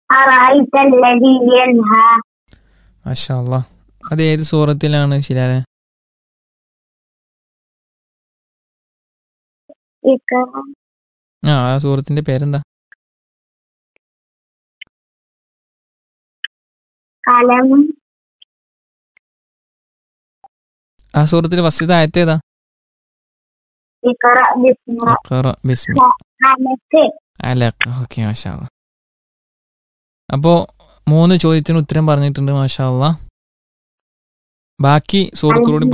أرأيت الذي ينهى മാഷാ അല്ലാ അത് ഏത് സൂറത്തിലാണ് ശിലാലെ اقرأ ആ ആ സൂറത്തിന്റെ പേരെന്താ قلم ആ സൂറത്തിൽ ഫസ്റ്റത്തെ ആയത്ത് ഏതാ اقرأ باسم ഇഖ്റ ബിസ്മി ربك അലക്ക ഓക്കെ മാഷാ അല്ലാ അപ്പോൾ മൂന്ന് ചോദ്യത്തിന് ഉത്തരം പറഞ്ഞിട്ടുണ്ട് മാഷാ അല്ലാ ബാക്കി സുഹൃത്തുക്കളോട്